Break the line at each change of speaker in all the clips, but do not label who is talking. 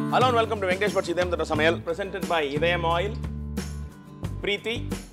hello welcome to Venkatesh பட்சி இதயம் தட்ட சமையல் presented by Idhayam oil Preethi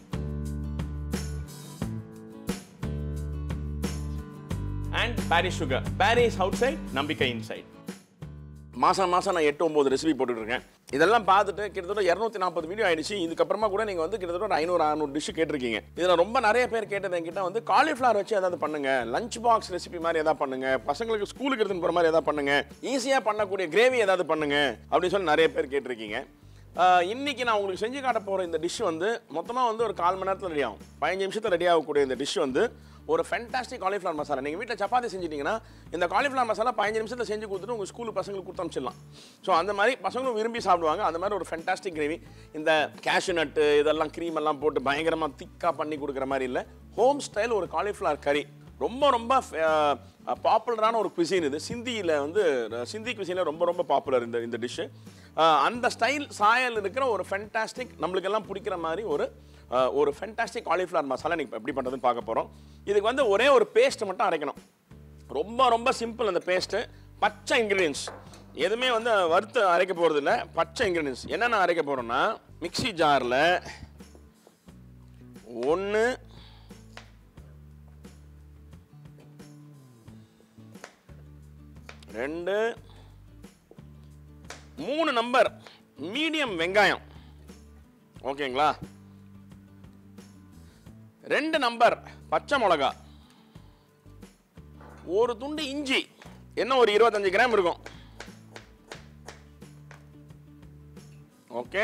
and Parry's sugar Parry's outside நம்பிக்கை இன்சைட் மாதம் மாதம் நான் எட்டு ஒம்பது ரெசிபி போட்டுட்டு இருக்கேன் இதெல்லாம் பார்த்துட்டு கிட்டத்தட்ட இரநூத்தி நாற்பது வீடியோ ஆயிடுச்சு இதுக்கப்புறமா கூட நீங்கள் வந்து கிட்டத்தட்ட ஒரு ஐநூறு அறுநூறு டிஷ் கேட்டிருக்கீங்க இதில் ரொம்ப நிறைய பேர் கேட்டது என்கிட்ட வந்து காலிஃப்ளவர் வச்சு ஏதாவது பண்ணுங்க லஞ்ச் பாக்ஸ் ரெசிபி மாதிரி ஏதாவது பண்ணுங்க பசங்களுக்கு ஸ்கூலுக்கு எடுத்துன்னு போகிற மாதிரி ஏதாவது பண்ணுங்க ஈஸியாக பண்ணக்கூடிய கிரேவி ஏதாவது பண்ணுங்க அப்படின்னு சொல்லி நிறைய பேர் கேட்டிருக்கீங்க ஆஹ் இன்னைக்கு நான் உங்களுக்கு செஞ்சு காட்ட போகிற இந்த டிஷ் வந்து மொத்தமாக வந்து ஒரு கால் மணி நேரத்தில் ரெடி ஆகும் பதினஞ்சு நிமிஷத்தில் ரெடி ஆகக்கூடிய இந்த டிஷ் வந்து ஒரு ஃபென்டாஸ்டிக் காலிஃப்ளவர் மசாலா நீங்கள் வீட்டில் சப்பாத்தி செஞ்சிட்டீங்கன்னா இந்த காலிஃப்ளவர் மசாலா பதினஞ்சு நிமிஷத்தில் செஞ்சு கொடுத்துட்டு உங்கள் ஸ்கூல் பசங்களுக்கு கொடுத்து அனுப்பிச்சிடலாம் ஸோ அந்த மாதிரி பசங்களும் விரும்பி சாப்பிடுவாங்க அந்த மாதிரி ஒரு ஃபென்டாஸ்டிக் கிரேவி இந்த கேஷ்யூ நட்டு இதெல்லாம் க்ரீம் எல்லாம் போட்டு பயங்கரமாக திக்காக பண்ணி கொடுக்குற மாதிரி இல்லை ஹோம் ஸ்டைல் ஒரு காலிஃப்ளவர் கறி ரொம்ப ரொம்ப பாப்புலரான ஒரு குசின் இது சிந்தியில் வந்து அஹ், சிந்தி குசினில் ரொம்ப ரொம்ப பாப்புலர் இந்த இந்த டிஷ்ஷு அந்த ஸ்டைல் சாயல் இருக்கிற ஒரு ஃபென்டாஸ்டிக் நம்மளுக்கெல்லாம் பிடிக்கிற மாதிரி ஒரு அஹ், ஒரு ஃபென்டாஸ்டிக் காலிஃப்ளவர் மசாலா நீங்கள் எப்படி பண்ணுறதுன்னு பார்க்க போகிறோம் இதுக்கு வந்து ஒரே ஒரு பேஸ்ட் மட்டும் அரைக்கணும் ரொம்ப ரொம்ப சிம்பிள் அந்த பேஸ்ட்டு பச்சை இன்க்ரீடியன்ஸ் எதுவுமே வந்து வறுத்து அரைக்க போகிறது இல்லை பச்சை இன்க்ரீடியன்ஸ் என்னென்ன அரைக்க போகிறோம்னா மிக்ஸி ஜாரில் ஒன்று ரெண்டு மூணு நம்பர் மீடியம் வெங்காயம் ஓகேங்களா ரெண்டு நம்பர் பச்சை மிளகா ஒரு துண்டு இஞ்சி என்ன ஒரு இருபத்தஞ்சு கிராம் இருக்கும் ஓகே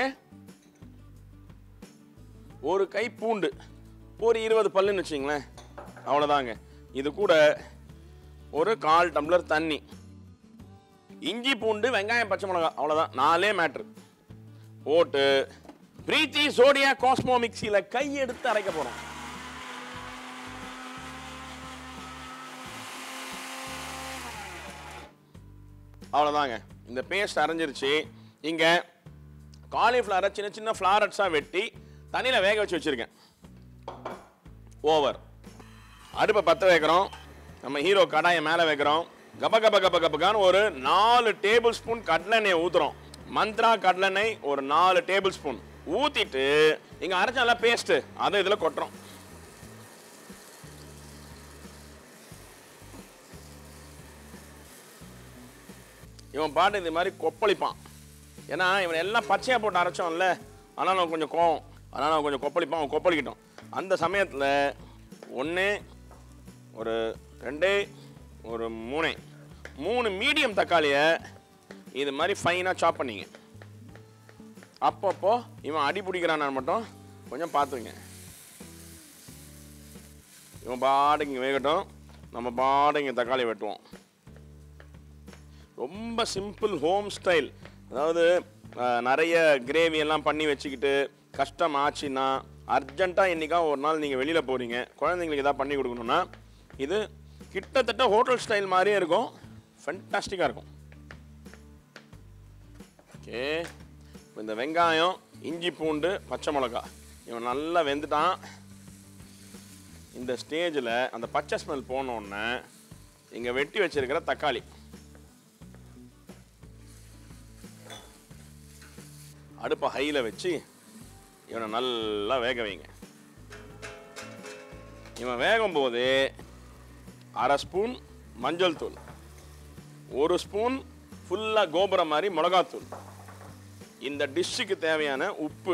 ஒரு கை பூண்டு ஒரு இருபது பல்லுன்னு வச்சிங்களேன் அவ்வளோதாங்க இது கூட ஒரு கால் டம்ளர் தண்ணி இஞ்சி பூண்டு வெங்காயம் பச்சை மிளகாய் அவ்வளோதான் நாலே மேட்ரு போட்டு பிரீத்தி சோடியா காஸ்மோ மிக்சியில் கை எடுத்து அரைக்க போகிறோம் அவ்வளோதாங்க இந்த பேஸ்ட் அரைஞ்சிருச்சு இங்கே காலிஃப்ளவரை சின்ன சின்ன ஃப்ளாரட்ஸாக வெட்டி தண்ணியில் வேக வச்சு வச்சுருக்கேன் ஓவர் அடுப்பை பற்ற வைக்கிறோம் நம்ம ஹீரோ கடாயை மேலே வைக்கிறோம் கப கப கப கபகான்னு ஒரு நாலு டேபிள் ஸ்பூன் கடலெண்ணெய் ஊற்றுறோம் மந்த்ரா கடலெண்ணெய் ஒரு நாலு டேபிள் ஸ்பூன் ஊற்றிட்டு இங்கே அரைச்சால பேஸ்ட்டு அதை இதில் கொட்டுறோம் இவன் பாட்டு இந்த மாதிரி கொப்பளிப்பான் ஏன்னா இவன் எல்லாம் பச்சையாக போட்டு அரைச்சோம்ல அதனால் அவன் கொஞ்சம் கோவம் அதனால் அவன் கொஞ்சம் கொப்பளிப்பான் அவன் கொப்பளிக்கிட்டோம் அந்த சமயத்தில் ஒன்று ஒரு ரெண்டு ஒரு மூணு மூணு மீடியம் தக்காளியை இது மாதிரி ஃபைனாக சாப் பண்ணிங்க அப்பப்போ இவன் அடி பிடிக்கிறான்னு மட்டும் கொஞ்சம் பார்த்துங்க இவன் பாட்டுக்கு இங்கே வேகட்டும் நம்ம பாட்டு இங்கே தக்காளி வெட்டுவோம் ரொம்ப சிம்பிள் ஹோம் ஸ்டைல் அதாவது அஹ், நிறைய கிரேவி எல்லாம் பண்ணி வச்சுக்கிட்டு கஷ்டம் ஆச்சுன்னா அர்ஜென்ட்டாக என்றைக்கா ஒரு நாள் நீங்கள் வெளியில் போகிறீங்க குழந்தைங்களுக்கு எதாவது பண்ணி கொடுக்கணும்னா இது கிட்டத்தட்ட ஹோட்டல் ஸ்டைல் மாதிரியே இருக்கும் ஃபென்டாஸ்டிக்காக இருக்கும் ஓகே இப்போ இந்த வெங்காயம் இஞ்சி பூண்டு பச்சை மிளகா இவன் நல்லா வெந்துட்டான் இந்த ஸ்டேஜில் அந்த பச்சை ஸ்மெல் போனோடனே இங்கே வெட்டி வச்சிருக்கிற தக்காளி அடுப்பை ஹையில் வச்சு இவனை நல்லா வேக வைங்க இவன் வேகும்போது அரை ஸ்பூன் மஞ்சள் தூள் ஒரு ஸ்பூன் ஃபுல்லாக கோபுரம் மாதிரி மிளகாத்தூள் இந்த டிஷ்ஷுக்கு தேவையான உப்பு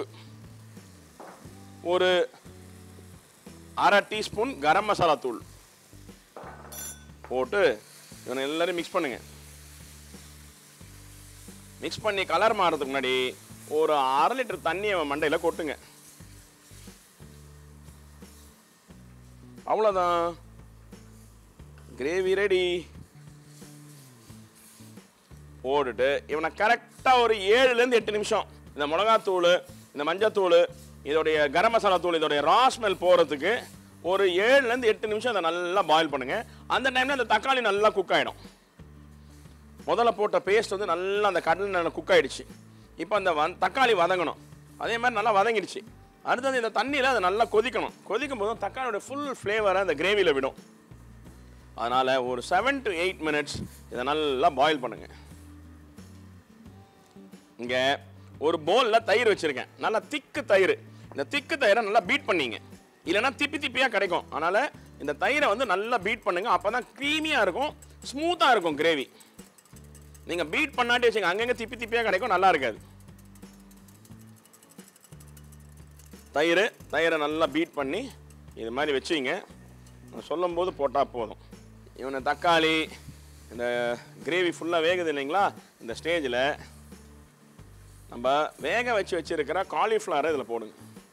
ஒரு அரை டீஸ்பூன் கரம் மசாலா தூள் போட்டு இவனை எல்லாரும் மிக்ஸ் பண்ணுங்க மிக்ஸ் பண்ணி கலர் மாறதுக்கு முன்னாடி ஒரு அரை லிட்டர் தண்ணி அவன் மண்டையில் கொட்டுங்க அவ்வளோதான் கிரேவி ரெடி போட்டுட்டு இவனை கரெக்டாக ஒரு ஏழுலேருந்து எட்டு நிமிஷம் இந்த மிளகாத்தூள் இந்த மஞ்சத்தூள் இதோடைய கரம் மசாலா தூள் இதோடைய ரா ஸ்மெல் போகிறதுக்கு ஒரு ஏழுலேருந்து எட்டு நிமிஷம் அதை நல்லா பாயில் பண்ணுங்கள் அந்த டைமில் அந்த தக்காளி நல்லா குக் ஆகிடும் முதல்ல போட்ட பேஸ்ட் வந்து நல்லா அந்த கடலில் குக் ஆயிடுச்சு இப்போ அந்த வந் தக்காளி வதங்கணும் அதே மாதிரி நல்லா வதங்கிடுச்சு அடுத்தது இந்த தண்ணியில் அது நல்லா கொதிக்கணும் கொதிக்கும் போதும் தக்காளியோட ஃபுல் ஃப்ளேவரை அந்த கிரேவியில் விடும் அதனால் ஒரு செவன் டு எயிட் மினிட்ஸ் இதை நல்லா பாயில் பண்ணுங்கள் இங்கே ஒரு பவுலில் தயிர் வச்சுருக்கேன் நல்லா திக்கு தயிர் இந்த திக்கு தயிரை நல்லா பீட் பண்ணீங்க இல்லைன்னா திப்பி திப்பியாக கிடைக்கும் அதனால் இந்த தயிரை வந்து நல்லா பீட் பண்ணுங்க அப்போ தான் க்ரீமியாக இருக்கும் ஸ்மூத்தாக இருக்கும் கிரேவி நீங்கள் பீட் பண்ணாட்டி வச்சுங்க அங்கங்கே திப்பி திப்பியாக கிடைக்கும் நல்லா இருக்காது தயிர் தயிரை நல்லா பீட் பண்ணி இது மாதிரி வச்சுங்க நான் சொல்லும்போது போட்டால் போதும் இவனை தக்காளி இந்த கிரேவி ஃபுல்லாக வேகுது இல்லைங்களா இந்த ஸ்டேஜில் நம்ம வேக வச்சு வச்சிருக்கிற காலிஃப்ளவரை இதில் போடுங்க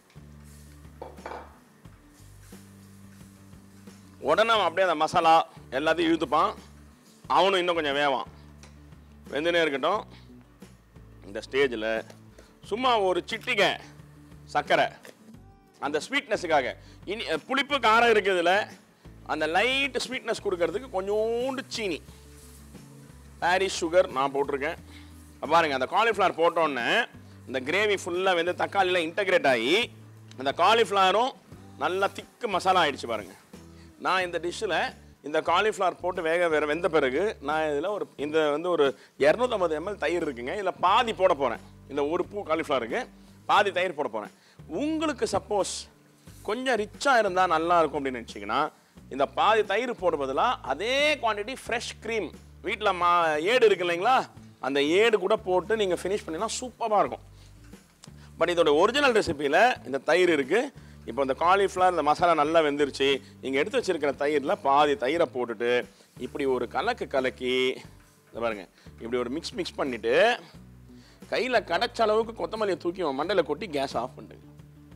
உடனே அவன் அப்படியே அந்த மசாலா எல்லாத்தையும் இழுத்துப்பான் அவனும் இன்னும் கொஞ்சம் வேவான் வெந்துனே இருக்கட்டும் இந்த ஸ்டேஜில் சும்மா ஒரு சிட்டிகை சர்க்கரை அந்த ஸ்வீட்னஸுக்காக இனி அஹ், புளிப்பு காரம் இருக்குதுல அந்த லைட் ஸ்வீட்னஸ் கொடுக்கறதுக்கு கொஞ்சோண்டு சீனி பாரிஸ் சுகர் நான் போட்டிருக்கேன் அப்ப பாருங்க அந்த காலிஃப்ளவர் போட்டோன்னே இந்த கிரேவி ஃபுல்லாக வந்து தக்காளியில் இன்டகிரேட் ஆகி அந்த காலிஃப்ளவரும் நல்லா திக்கு மசாலா ஆயிடுச்சு பாருங்க நான் இந்த டிஷ்ஷில் இந்த காலிஃப்ளவர் போட்டு வேக வேற வெந்த பிறகு நான் இதில் ஒரு இந்த வந்து ஒரு இரநூத்தம்பது எம்எல் தயிர் இருக்குங்க இதில் பாதி போட போகிறேன் இந்த ஒரு பூ காலிஃப்ளவருக்கு பாதி தயிர் போட போகிறேன் உங்களுக்கு சப்போஸ் கொஞ்சம் ரிச்சாக இருந்தால் நல்லா இருக்கும் அப்படின்னு நினச்சிங்கன்னா இந்த பாதி தயிர் போட பதிலாக அதே குவாண்டிட்டி ஃப்ரெஷ் க்ரீம் வீட்டில் மா ஏடு இருக்கு இல்லைங்களா அந்த ஏடு கூட போட்டு நீங்கள் ஃபினிஷ் பண்ணினா சூப்பராக இருக்கும் பட் இதோட ஒரிஜினல் ரெசிபியில் இந்த தயிர் இருக்குது இப்போ இந்த காலிஃப்ளவர் இந்த மசாலா நல்லா வெந்துருச்சு நீங்கள் எடுத்து வச்சிருக்கிற தயிரில் பாதி தயிரை போட்டுட்டு இப்படி ஒரு கலக்கு கலக்கி இதை பாருங்க இப்படி ஒரு மிக்ஸ் மிக்ஸ் பண்ணிவிட்டு கையில் கடைச்ச அளவுக்கு கொத்தமல்லியை தூக்கி உன் மண்டையில் கொட்டி கேஸ் ஆஃப் பண்ணிட்டு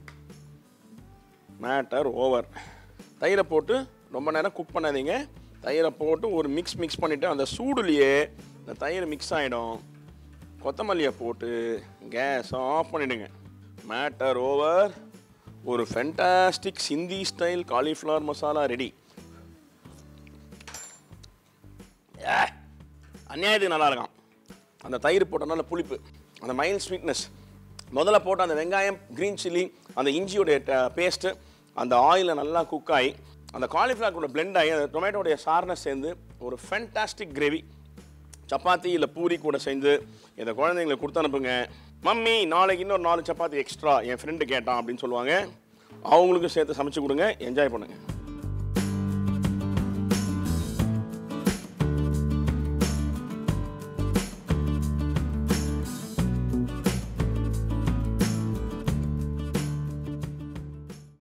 மேட்டர் ஓவர் தயிரை போட்டு ரொம்ப நேரம் குக் பண்ணாதீங்க தயிரை போட்டு ஒரு மிக்ஸ் மிக்ஸ் பண்ணிவிட்டு அந்த சூடுலேயே இந்த தயிர் மிக்ஸ் ஆகிடும் கொத்தமல்லியை போட்டு கேஸ் ஆஃப் பண்ணிடுங்க மேட்டர் ஓவர் ஒரு fantastic Sindhi style cauliflower masala ready அநியாயத்துக்கு நல்லா இருக்கும் அந்த தயிர் போட்டனால புளிப்பு அந்த மைல்ட் ஸ்வீட்னஸ் முதல்ல போட்ட அந்த வெங்காயம் க்ரீன் சில்லி அந்த இஞ்சியோடைய பேஸ்ட்டு அந்த ஆயிலில் நல்லா குக் ஆகி அந்த காலிஃப்ளவர் கூட blend ஆகி அந்த டொமேட்டோடைய சார்னஸ் சேர்ந்து ஒரு ஃபென்டாஸ்டிக் கிரேவி சப்பாத்தி இல்லை பூரி கூட செஞ்சு இதை குழந்தைங்களுக்கு கொடுத்து அனுப்புங்க மம்மி நாளைக்கு இன்னொரு நாலு சப்பாத்தி எக்ஸ்ட்ரா என் ஃப்ரெண்டு கேட்டான் அப்படின்னு சொல்லுவாங்க அவங்களுக்கும் சேர்த்து சமைச்சு கொடுங்க என்ஜாய் பண்ணுங்கள்